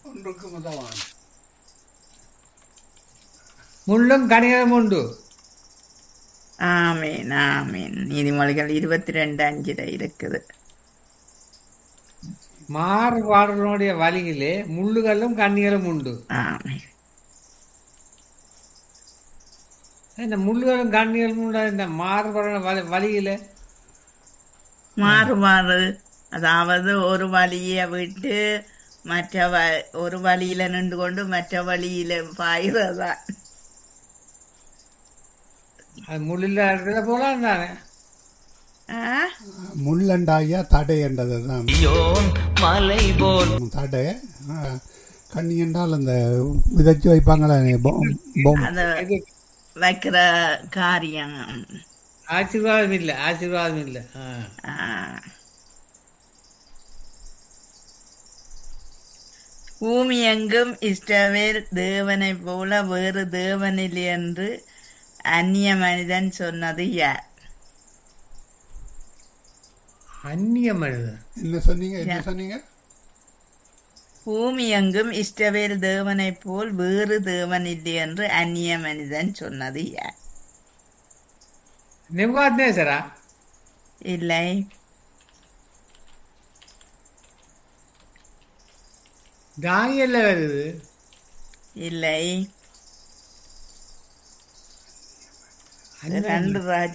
ஒன்றுக்கு முதவான் முள்ளும் கனிகளும் உண்டு ஆமீன் ஆமீன் நீதிமொழிகள் இருபத்தி ரெண்டு அஞ்சுல இருக்குது மாறுபாடுகளுடைய வழியிலே முள்ளுகளும் கண்ணிகளும் உண்டு ஆமீன் இந்த முள்ளுகளும் கண்ணிகளும் உண்டு இந்த மாறுபாடு வழி வழியில மாறுபாடு அதாவது ஒரு வழியை விட்டு மற்ற வ ஒரு வழியில நின்று கொண்டு மற்ற வழியில பாயிறதா அது முள்ளில் இருக்கிறத போல தானே ஆ? முள்ளண்டாயா தடை என்றது தான் மலை போல் தடை ஆ, கண்ணி என்றால் அந்த விதைச்சு வைப்பாங்களே பொம் பொம் அத வைக்கிற காரியம் ஆசீர்வாதம் இல்லை ஆசீர்வாதம் இல்லை ஆ. ஆ. பூமி எங்கும் இஷ்டவேர் தேவனைப் போல வேறு தேவனில்லை என்று அந்நிய மனிதன் சொன்னது யார் அந்நிய மனிதன் என்ன சொன்னீங்க என்ன சொன்னீங்க பூமி எங்கும் இஷ்டவேர் தேவனைப் போல் வேறு தேவன் இல்லை என்று அந்நிய மனிதன் சொன்னது யார் நிவாத்னேசரா இல்லை தானியல்ல வருது இல்லை அந்நிய ரெண்டு ராஜ